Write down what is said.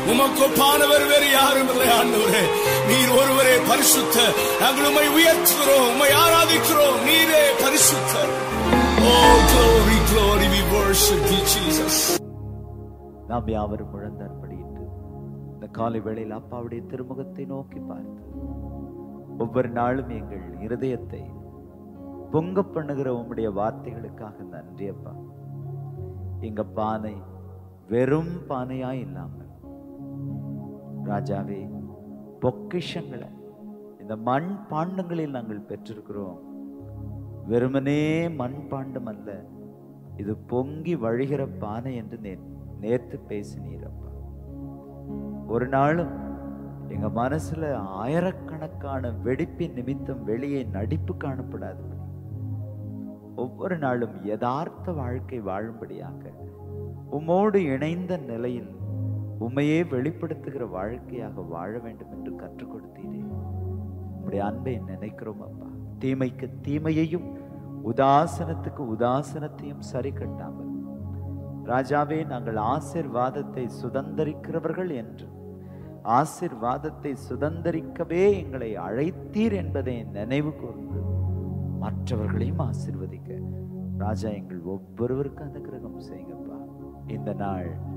உமக்கு ஒப்பானவர் வேறு யாரும் இல்லை ஆண்டவரே நீர் ஒருவரே பரிசுத்த நாங்கள் உம்மை உயர்த்துகிறோம் உம்மை ஆராதிக்கிறோம் நீரே பரிசுத்தர் ஓ glory glory we worship you Jesus நாம் யாவரும் முழந்தாற்படியிட்டு இந்த காலை வேளையில் அப்பாவுடைய திருமுகத்தை நோக்கி பார்த்து ஒவ்வொரு நாளும் எங்கள் இருதயத்தை பொங்க பண்ணுகிற உம்முடைய வார்த்தைகளுக்காக நன்றி அப்பா எங்க பானை வெறும் பானையா இல்லாமல் ராஜாவே பொக்கிஷங்களை இந்த மண் பாண்டங்களில் நாங்கள் பெற்றிருக்கிறோம் வெறுமனே மண் பாண்டம் அல்ல இது பொங்கி வழிகிற பானை என்று நே நேர்த்து பேசினீர் அப்பா ஒரு நாளும் எங்க மனசுல ஆயிரக்கணக்கான வெடிப்பின் நிமித்தம் வெளியே நடிப்பு காணப்படாதபடி ஒவ்வொரு நாளும் யதார்த்த வாழ்க்கை வாழும்படியாக உம்மோடு இணைந்த நிலையில் உம்மையே வெளிப்படுத்துகிற வாழ்க்கையாக வாழ வேண்டும் என்று கற்றுக் கொடுத்தீரே உம்முடைய அன்பை நினைக்கிறோம் அப்பா தீமைக்கு தீமையையும் உதாசனத்துக்கு உதாசனத்தையும் சரி கட்டாமல் ராஜாவே நாங்கள் ஆசிர்வாதத்தை சுதந்தரிக்கிறவர்கள் என்று ஆசிர்வாதத்தை சுதந்தரிக்கவே எங்களை அழைத்தீர் என்பதை நினைவு கூர்ந்து மற்றவர்களையும் ஆசிர்வதிக்க ராஜா எங்கள் ஒவ்வொருவருக்கும் அந்த கிரகம் செய்யுங்கப்பா இந்த நாள்